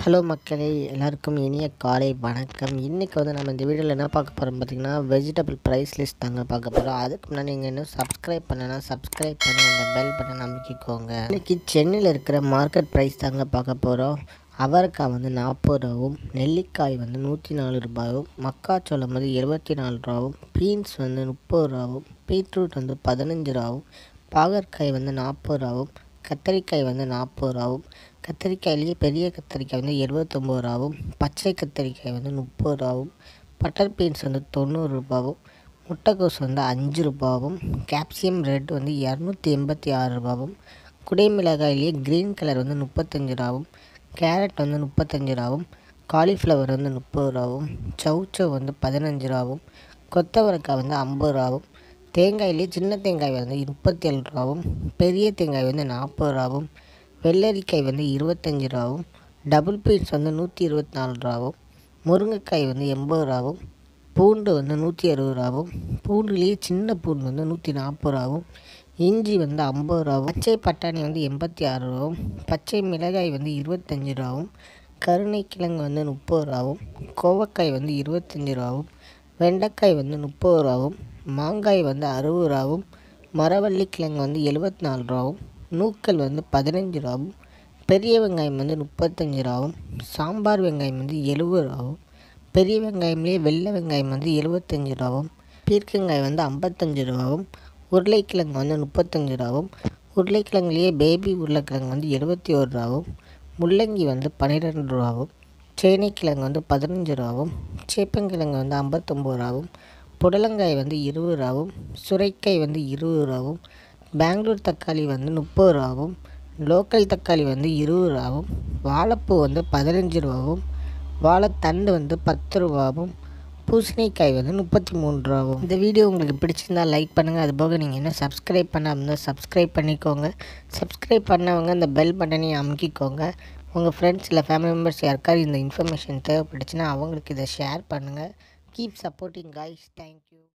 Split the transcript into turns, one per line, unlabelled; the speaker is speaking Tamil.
ஹலோ மக்களே எல்லாருக்கும் இனிய காலை வணக்கம் இன்றைக்கி வந்து நம்ம இந்த வீடியோவில் என்ன பார்க்க போகிறோம் பார்த்திங்கன்னா வெஜிடபிள் ப்ரைஸ் லிஸ்ட் தாங்க பார்க்க போகிறோம் அதுக்கு முன்னாடி நீங்கள் இன்னும் சப்ஸ்கிரைப் பண்ணனா சப்ஸ்கிரைப் பண்ணி அந்த பெல் பட்டன் அமைக்கிக்கோங்க இன்றைக்கி சென்னையில் இருக்கிற மார்க்கெட் ப்ரைஸ் தாங்க பார்க்க போகிறோம் அவரைக்காய் வந்து நாற்பது ரூபாவும் நெல்லிக்காய் வந்து நூற்றி நாலு ரூபாயும் மக்காச்சோளம் வந்து எழுபத்தி நாலு ரூபாவும் பீன்ஸ் வந்து முப்பது ரூபாவும் பீட்ரூட் வந்து பதினஞ்சு ரூபாவும் பாகற்காய் வந்து நாற்பது ரூபாவும் கத்தரிக்காய் வந்து நாற்பது ரூபாவும் கத்தரிக்காயிலேயே பெரிய கத்தரிக்காய் வந்து எழுபத்தொம்பது ரூபாவும் பச்சை கத்தரிக்காய் வந்து முப்பது ரூபாவும் பட்டர் பீன்ஸ் வந்து தொண்ணூறு ரூபாவும் முட்டைக்கோஸ் வந்து அஞ்சு ரூபாவும் கேப்சியம் ரெட் வந்து இரநூத்தி எண்பத்தி ஆறு ரூபாவும் குடைமிளகாயிலேயே க்ரீன் கலர் வந்து முப்பத்தஞ்சு ரூபாவும் கேரட் வந்து முப்பத்தஞ்சு ரூபாவும் காலிஃப்ளவர் வந்து முப்பது ரூபாவும் சவுச்சவ் வந்து பதினஞ்சு ரூபாவும் கொத்தவரக்காய் வந்து ஐம்பது ரூபாவும் தேங்காயிலே சின்ன தேங்காய் வந்து முப்பத்தி ஏழு ரூபாவும் பெரிய தேங்காய் வந்து நாற்பது ரூபாவும் வெள்ளரிக்காய் வந்து இருபத்தஞ்சி ரூபாவும் டபுள் பீன்ஸ் வந்து நூற்றி இருபத்தி நாலு ரூபாவும் முருங்கைக்காய் வந்து எண்பது ரூபாவும் பூண்டு வந்து நூற்றி அறுபது ரூபாவும் பூண்டுலேயே சின்ன பூண்டு வந்து நூற்றி நாற்பது ரூபாவும் இஞ்சி வந்து ஐம்பது ரூபாவும் பச்சை பட்டாணி வந்து எண்பத்தி ஆறு ரூபாவும் பச்சை மிளகாய் வந்து இருபத்தஞ்சி ரூபாவும் கருணைக்கிழங்கு வந்து முப்பது ரூபாவும் கோவக்காய் வந்து இருபத்தஞ்சி ரூபாவும் வெண்டைக்காய் வந்து முப்பது ரூபாவும் மாங்காய் வந்து அறுபது ரூபாவும் மரவள்ளி கிழங்கு வந்து எழுபத்தி நாலு ரூபாவும் நூக்கல் வந்து பதினஞ்சு ரூபாவும் பெரிய வெங்காயம் வந்து முப்பத்தஞ்சு ரூபாவும் சாம்பார் வெங்காயம் வந்து எழுபது ரூபாவும் பெரிய வெங்காயம்லேயே வெள்ளை வெங்காயம் வந்து எழுபத்தஞ்சு ரூபாவும் பீர்க்கங்காய் வந்து ஐம்பத்தஞ்சு ரூபாவும் உருளைக்கிழங்கு வந்து முப்பத்தஞ்சு ரூபாவும் உருளைக்கிழங்குலேயே பேபி உருளைக்கிழங்கு வந்து எழுபத்தி ஒரு ரூபாவும் முள்ளங்கி வந்து பன்னிரெண்டு ரூபாவும் சேனைக்கிழங்கு வந்து பதினஞ்சு ரூபாவும் சேப்பங்கிழங்கு வந்து ஐம்பத்தொம்பது ரூபாவும் புடலங்காய் வந்து இருபது ரூபாவும் சுரைக்காய் வந்து இருபது ரூபாவும் பெங்களூர் தக்காளி வந்து முப்பது ரூபாவும் லோக்கல் தக்காளி வந்து இருபது ரூபாவும் வாழைப்பூ வந்து பதினஞ்சு ரூபாவும் வாழைத்தண்டு வந்து பத்து ரூபாவும் பூசணிக்காய் வந்து முப்பத்தி மூணு ரூபாவும் இந்த வீடியோ உங்களுக்கு பிடிச்சிருந்தா லைக் பண்ணுங்கள் அது போக நீங்கள் என்ன சப்ஸ்கிரைப் பண்ணாமல் இருந்தால் சப்ஸ்கிரைப் பண்ணிக்கோங்க சப்ஸ்கிரைப் பண்ணவங்க அந்த பெல் பட்டனையும் அமுக்கிக்கோங்க உங்கள் ஃப்ரெண்ட்ஸ் இல்லை ஃபேமிலி மெம்பர்ஸ் யாருக்காவது இந்த இன்ஃபர்மேஷன் தேவைப்பட்டுச்சுன்னா அவங்களுக்கு இதை ஷேர் பண்ணுங்கள் கீப் சப்போர்ட்டிங் கைஸ் தேங்க்யூ